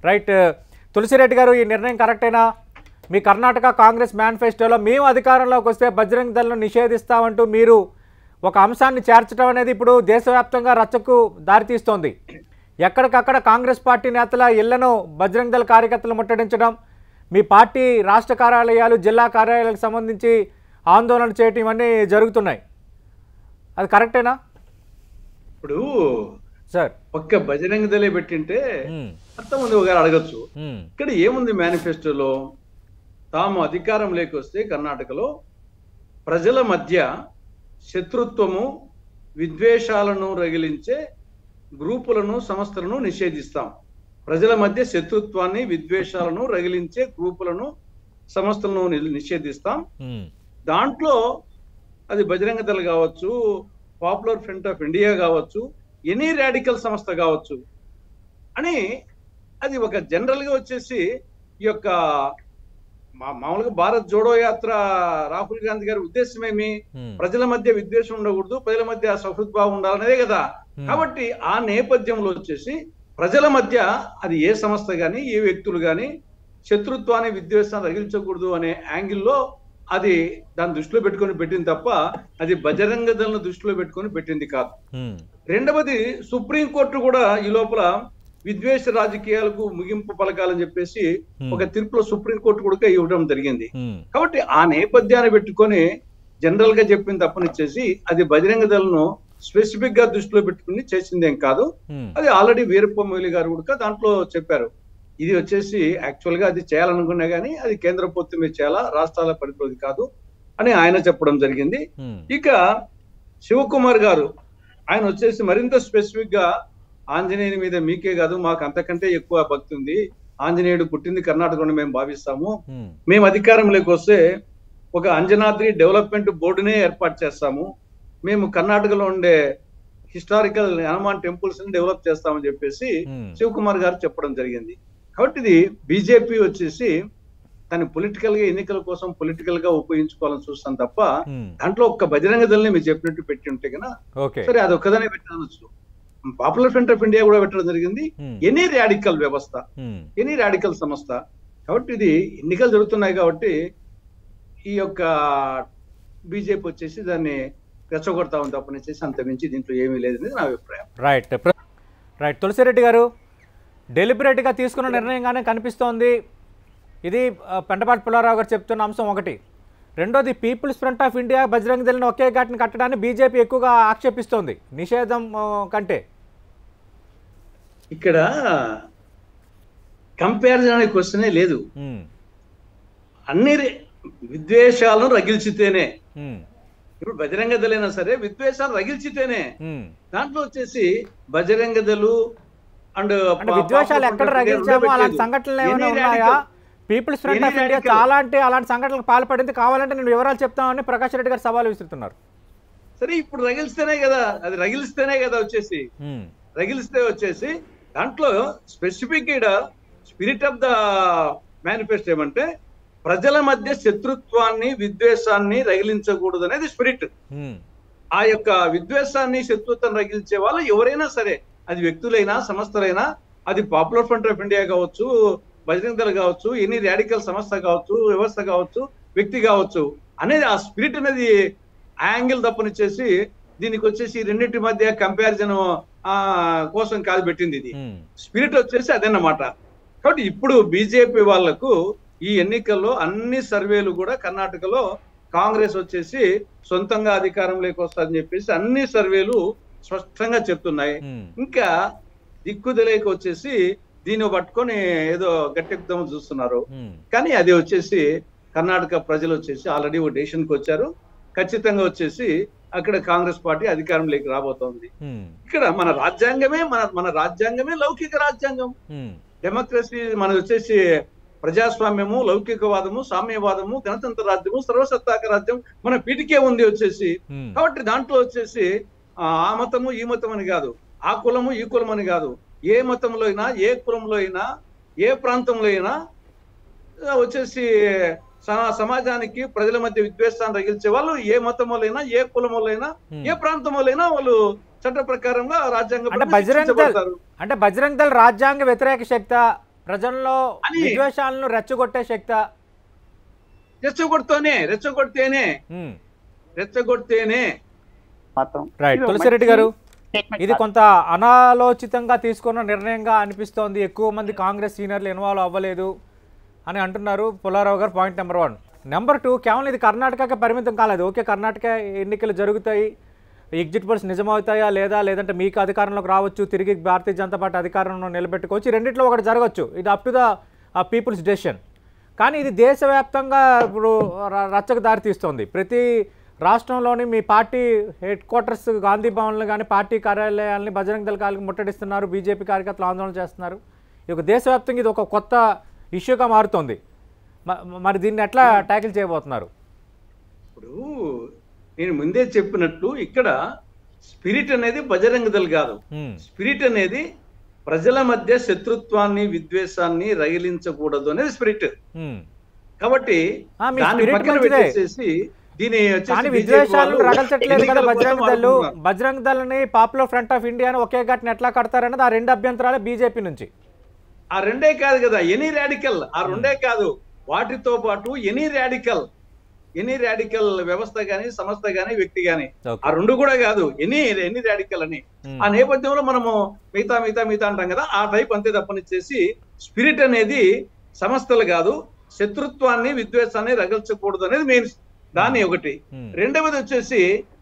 Right Tulasi Reddy గారు ఈ నిర్ణయం కరెక్టేనా మీ కర్ణాటక కాంగ్రెస్ మేనిఫెస్టోలో మేము అధికారంలోకి వస్తే బజరంగ్ దళను నిషేధిస్తామంటూ మీరు ఒక అంశాన్ని చేర్చడం అనేది ఇప్పుడు దేశవ్యాప్తంగా రచ్చకు దారితీస్తోంది ఎక్కడికక్కడ కాంగ్రెస్ పార్టీ నేతల ఇళ్లను బజరంగ్ దళ కార్యకర్తలు ముట్టడించడం మీ పార్టీ రాష్ట్ర కార్యాలయాలు జిల్లా కార్యాలయాలకు సంబంధించి ఆందోళన చేయటం ఇవన్నీ జరుగుతున్నాయి అది కరెక్టేనా ఇప్పుడు సార్ ఒక్క బజరంగ దళే పెట్టింటే ఉమ్, అర్థం ఉంది ఒకరు అడగచ్చు ఉమ్, ఇక్కడ ఏముంది మేనిఫెస్టోలో తాము అధికారం లేకొస్తే కర్ణాటకలో ప్రజల మధ్య శత్రుత్వము విద్వేషాలను రగిలించే గ్రూపులను సంస్థలను నిషేధిస్తాం ప్రజల మధ్య శత్రుత్వాన్ని విద్వేషాలను రగిలించే గ్రూపులను సంస్థలను ని- నిషేధిస్తాం ఉమ్, దాంట్లో అది బజరంగ దళ కావచ్చు పాపులర్ ఫ్రంట్ ఆఫ్ ఇండియా కావచ్చు ఎనీ రాడికల్ సంస్థ కావచ్చు అని అది ఒక జనరల్ గా వచ్చేసి ఈ యొక్క మా- మామూలుగా భారత్ జోడో యాత్ర రాహుల్ గాంధీ గారి ఉద్దేశం ఏమి ఉమ్, ప్రజల మధ్య విద్వేషం ఉండకూడదు ప్రజల మధ్య సౌహృద్భావం ఉండాలనేదే కదా Hmm. కాబట్టి ఆ నేపథ్యంలో వచ్చేసి ప్రజల మధ్య అది ఏ సంస్థ గాని ఏ వ్యక్తులు గాని శత్రుత్వాన్ని విద్వేషాన్ని రగిలించకూడదు అనే యాంగిల్లో అది దాన్ని దృష్టిలో పెట్టుకొని పెట్టింది తప్ప అది బజరంగ దళను దృష్టిలో పెట్టుకొని పెట్టింది కాదు ఉమ్, రెండవది సుప్రీంకోర్టు కూడా ఈ లోపల విద్వేష రాజకీయాలకు ముగింపు పలకాలని చెప్పేసి Hmm. ఒక తీర్పులో సుప్రీంకోర్టు కూడా ఇవ్వడం జరిగింది ఉమ్, కాబట్టి ఆ నేపథ్యాన్ని పెట్టుకొని జనరల్ గా చెప్పిన తప్పనిచ్చేసి అది బజరంగ దళను స్పెసిఫిక్ గా దృష్టిలో పెట్టుకుని చేసిందేం కాదు ఉమ్, అది ఆల్రెడీ వీరప్ప మొయిలి గారు కూడా దాంట్లో చెప్పారు ఇది వచ్చేసి యాక్చువల్ గా అది చేయాలనుకున్నా గానీ అది కేంద్ర ప్రభుత్వం మీద చేయాలా రాష్ట్రాల పరిధిలోది కాదు అని ఆయన చెప్పడం జరిగింది ఉమ్, ఇక శివకుమార్ గారు ఆయన వచ్చేసి మరింత స్పెసిఫిక్ గా ఆంజనేయుని మీద మీకే కాదు మాకు అంతకంటే ఎక్కువ భక్తి ఉంది ఆంజనేయుడు పుట్టింది కర్ణాటకలో మేము భావిస్తాము ఉమ్, మేము అధికారంలోకి వస్తే ఒక అంజనాద్రి డెవలప్మెంట్ బోర్డునే ఏర్పాటు చేస్తాము మేము కర్ణాటకలో ఉండే హిస్టారికల్ హనుమాన్ టెంపుల్స్ ని డెవలప్ చేస్తామని చెప్పేసి ఉమ్, శివకుమార్ గారు చెప్పడం జరిగింది కాబట్టి ఇది బీజేపీ వచ్చేసి దాన్ని పొలిటికల్ గా ఎన్నికల కోసం పొలిటికల్ గా ఉపయోగించుకోవాలని చూస్తాం తప్ప ఉమ్, దాంట్లో ఒక్క బజరంగ దళని మీరు చెప్పినట్టు పెట్టి ఉంటే కనుక ఓకే సరే అది ఒక్కదనే పెట్టవచ్చు పాపులర్ ఫ్రంట్ ఆఫ్ ఇండియా కూడా పెట్టడం జరిగింది ఉమ్, ఎనీ రాడికల్ వ్యవస్థ ఉమ్, ఎనీ రాడికల్ సంస్థ కాబట్టి ఇది ఎన్నికలు జరుగుతున్నాయి కాబట్టి ఈ యొక్క బీజేపీ వచ్చేసి దాన్ని రెచ్చగొడతా ఉంది తప్పనిచ్చేసి అంత మించి దీంట్లో ఏమీ లేదనేది నా అభిప్రాయం రైట్ ప్ర- రైట్ తులసిరెడ్డి గారు డెలిబరేట్గా తీసుకున్న నిర్ణయంగానే కనిపిస్తోంది ఇది ఆ, పెంటపాటి పుల్లారావు గారు చెప్తున్న అంశం ఒకటి రెండోది People's front of India Bajrang దళని ఒకే ఘాటిని కట్టడాన్ని బీజేపీ ఎక్కువగా ఆక్షేపిస్తోంది నిషేధం ఆ, కంటే ఇక్కడ కంపారిజన్ అనే క్వశ్చనే లేదు ఉమ్, అన్ని రే- విద్వేషాలను రగిల్చితేనే ఉమ్, ఇప్పుడు బజరంగ దళైనా సరే విద్వేషాలు రగిల్చితేనే ఉమ్. దాంట్లో వచ్చేసి బజరంగ దళు అండ్ అంటే విద్వేషాలు ఎక్కడ రగించామో అలాంటి సంఘటనలు ఏమైనా ఉన్నాయా People's front of Any India radical- చాలా అంటే అలాంటి సంఘటనలకు పాల్పడింది కావాలంటే నేను వివరాలు చెప్తామని ప్రకాష్ రెడ్డి గారు సవాల్ విసురుతున్నారు సరే ఇప్పుడు రగిలిస్తేనే కదా అది రగిలిస్తేనే కదా వచ్చేసి ఉమ్, రగిలిస్తే వచ్చేసి దాంట్లో స్పెసిఫిక్ ఈడ స్పిరిట్ ఆఫ్ ద మేనిఫెస్టో ఏమంటే ప్రజల మధ్య శత్రుత్వాన్ని విద్వేషాన్ని రగిలించకూడదు అనేది స్పిరిట్ ఉమ్, ఆ యొక్క విద్వేషాన్ని శత్రుత్వం రగిలించే వాళ్ళు ఎవరైనా సరే అది వ్యక్తులైనా సంస్థలైనా అది పాపులర్ ఫ్రంట్ ఆఫ్ ఇండియా కావచ్చు బజరంగ దళ కావచ్చు ఎనీ రాడికల్ సంస్థ కావచ్చు వ్యవస్థ కావచ్చు వ్యక్తి కావచ్చు అనేది ఆ స్పిరిట్ అనేది యాంగిల్ తప్పనిచ్చేసి దీనికి వచ్చేసి ఈ రెండింటి మధ్య కంపారిజన్ ఆ కోసం కాదు పెట్టింది ఇది ఉమ్, స్పిరిట్ వచ్చేసి అదన్నమాట కాబట్టి ఇప్పుడు బీజేపీ వాళ్లకు ఈ ఎన్నికల్లో అన్ని సర్వేలు కూడా కర్ణాటకలో కాంగ్రెస్ వచ్చేసి సొంతంగా అధికారంలోకి వస్తుందని చెప్పేసి అన్ని సర్వేలు స్పష్టంగా చెప్తున్నాయి ఉమ్, ఇంకా దిక్కు తెలియక వచ్చేసి దీన్ని పట్టుకొని ఏదో గట్టెక్కుదామని చూస్తున్నారు ఉమ్, కానీ అది వచ్చేసి కర్ణాటక ప్రజలు వచ్చేసి ఆల్రెడీ ఒక డెసిషన్ కి వచ్చారు ఖచ్చితంగా వచ్చేసి అక్కడ కాంగ్రెస్ పార్టీ అధికారంలోకి రాబోతోంది ఉమ్, ఇక్కడ మన రాజ్యాంగమే మన మన రాజ్యాంగమే లౌకిక రాజ్యాంగం ఉమ్, డెమోక్రసీ మనది వచ్చేసి ప్రజాస్వామ్యము లౌకికవాదము సామ్యవాదము గణతంత్ర రాజ్యము సర్వసత్తాక రాజ్యం మన పీటికే ఉంది వచ్చేసి ఉమ్, కాబట్టి దాంట్లో వచ్చేసి ఆ ఆ మతము ఈ మతం అని కాదు ఆ కులము ఈ కులం అని కాదు ఏ మతంలో అయినా ఏ కులంలో అయినా ఏ ప్రాంతంలో అయినా ఆ, వచ్చేసి సమ- సమాజానికి ప్రజల మధ్య విద్వేషాన్ని రగిల్చే వాళ్ళు ఏ మతం వాళ్ళైనా ఏ కులం వాళ్ళైనా ఉమ్. ఏ ప్రాంతం వాళ్ళైనా వాళ్ళు చట్ట ప్రకారంగా రాజ్యాంగ అంటే బజరంగ్ దళ్ అంటే బజరంగ్ దళ్ రాజ్యాంగ వ్యతిరేక శక్త ప్రజల్లో అని- విద్వేషాలను రెచ్చగొట్టే శక్తి రెచ్చగొడితేనే రెచ్చగొడితేనే రెచ్చగొడితేనే మాత్రం రైట్ ఇది ఒక తులసిరెడ్డి మంచి గారు statement ఇది కాదు. కొంత అనాలోచితంగా తీసుకున్న నిర్ణయంగా అనిపిస్తోంది ఎక్కువ మంది కాంగ్రెస్ సీనియర్లు ఇన్వాల్వ్ అవ్వలేదు అని అంటున్నారు పుల్లారావు గారు point number one number two కేవలం ఇది కర్ణాటకకే పరిమితం కాలేదు ఓకే కర్ణాటక ఎన్నికలు జరుగుతాయి ఎగ్జిట్ పోల్స్ నిజమవుతాయా లేదా లేదంటే మీకు అధికారంలోకి రావచ్చు తిరిగి భారతీయ జనతా పార్టీ అధికారంలో నిలబెట్టుకోవచ్చు ఈ రెండిట్లో ఒకటి జరగవచ్చు ఇది up to the people's decision కానీ ఇది దేశవ్యాప్తంగా ఇప్పుడు ర- రచ్చకు దారితీస్తోంది ప్రతి రాష్ట్రంలోని మీ పార్టీ హెడ్ క్వార్టర్స్ గాంధీ భవన్లు కానీ పార్టీ కార్యాలయాలని బజరంగ దళ కాలకి ముట్టడిస్తున్నారు బీజేపీ కార్యకర్తలు ఆందోళన చేస్తున్నారు ఇది ఒక దేశవ్యాప్తంగా ఇది ఒక కొత్త ఇష్యూగా మారుతోంది మ- మరి దీన్ని ఎట్లా ట్యాకిల్ చేయబోతున్నారు ఇప్పుడు నేను ముందే చెప్పినట్టు ఇక్కడ స్పిరిట్ అనేది బజరంగ దళ్ కాదు హ్మ్. స్పిరిట్ అనేది ప్రజల మధ్య శత్రుత్వాన్ని విద్వేషాన్ని రగిలించకూడదు అనేది స్పిరిట్ హ్మ్. కాబట్టి ఆ, మీ దాన్ని spirit పక్కన మంచిదే. పెట్టేసేసి దీని వచ్చేసి కానీ BJP విద్వేషాలను వాళ్ళు రగల్చట్లేదు కదా ఎన్నికల కోసం బజరంగ దళ్ వాడుకుంటున్నారు. బజరంగ దళని పాపులర్ ఫ్రంట్ ఆఫ్ ఇండియాని ఒకే ఘటన ఎట్లా కడతారన్నది ఆ రెండు అభ్యంతరాలే బీజేపీ నుంచి ఆ రెండే కాదు కదా ఎనీ రాడికల్ ఆ రెండే కాదు వాటితో పాటు ఎనీ రాడికల్ ఎనీ రాడికల్ వ్యవస్థ గాని సంస్థ గాని వ్యక్తి గాని ఓకే. ఆ రెండు కూడా కాదు ఎనీ ఎనీ రాడికల్ అని హ్మ్. ఆ నేపథ్యంలో మనము మిగతా మిగతా మిగతా అంటాం కదా ఆ టైప్ అంతే తప్పనిచ్చేసి స్పిరిట్ అనేది సంస్థలు కాదు శత్రుత్వాన్ని విద్వేషాన్ని రగల్చకూడదు అనేది మెయిన్ దాన్ని ఒకటి హ్మ్. రెండవది వచ్చేసి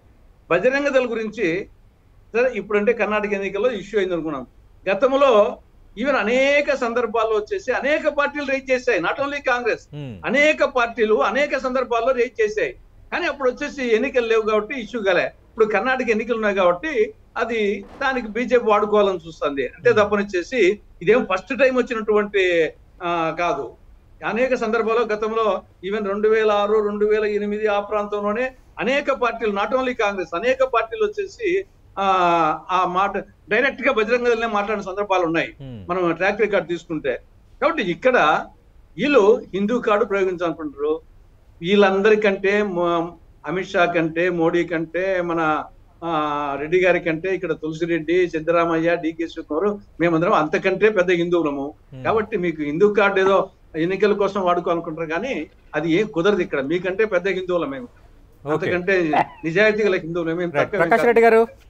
బజరంగ దళ గురించి సరే ఇప్పుడంటే కర్ణాటక ఎన్నికల్లో ఇష్యూ అయింది అనుకున్నాం గతంలో ఈవెన్ అనేక సందర్భాల్లో వచ్చేసి అనేక పార్టీలు రైజ్ చేశాయి నాట్ ఓన్లీ కాంగ్రెస్ హ్మ్. అనేక పార్టీలు అనేక సందర్భాల్లో రేజ్ చేశాయి కానీ అప్పుడు వచ్చేసి ఎన్నికలు లేవు కాబట్టి ఇష్యూ గలే ఇప్పుడు కర్ణాటక ఎన్నికలు ఉన్నాయి కాబట్టి అది దానికి బీజేపీ వాడుకోవాలని చూస్తుంది అంతే తప్పనిచ్చేసి ఇదేం ఫస్ట్ టైం వచ్చినటువంటి ఆ, కాదు అనేక సందర్భాల్లో గతంలో ఈవెన్ రెండు వేల ఆరు రెండు వేల ఎనిమిది ఆ ప్రాంతంలోనే అనేక పార్టీలు నాట్ ఓన్లీ కాంగ్రెస్ అనేక పార్టీలు వచ్చేసి ఆ ఆ మాట డైరెక్ట్ గా బజరంగ దళనే మాట్లాడిన సందర్భాలు ఉన్నాయి హ్మ్. మనం ట్రాక్ రికార్డ్ తీసుకుంటే కాబట్టి ఇక్కడ వీళ్ళు హిందూ కార్డు ప్రయోగించాలనుకుంటారు వీళ్ళందరికంటే మో- అమిత్ షా కంటే మోడీ కంటే మన ఆ, రెడ్డి గారి కంటే ఇక్కడ తులసిరెడ్డి సిద్ధరామయ్య డికే శివకుమార్ మేమందరం అంతకంటే పెద్ద హిందువులము Hmm. కాబట్టి మీకు హిందూ కార్డు ఏదో ఎన్నికల కోసం వాడుకోవాలనుకుంటారు కానీ అది ఏం కుదరదు ఇక్కడ మీకంటే పెద్ద హిందువులం మేము ఓకే అంతకంటే నిజాయితీ గల హిందువులు మేము రైట్ తక్కువ ప్రకాష్ రెడ్డి గారు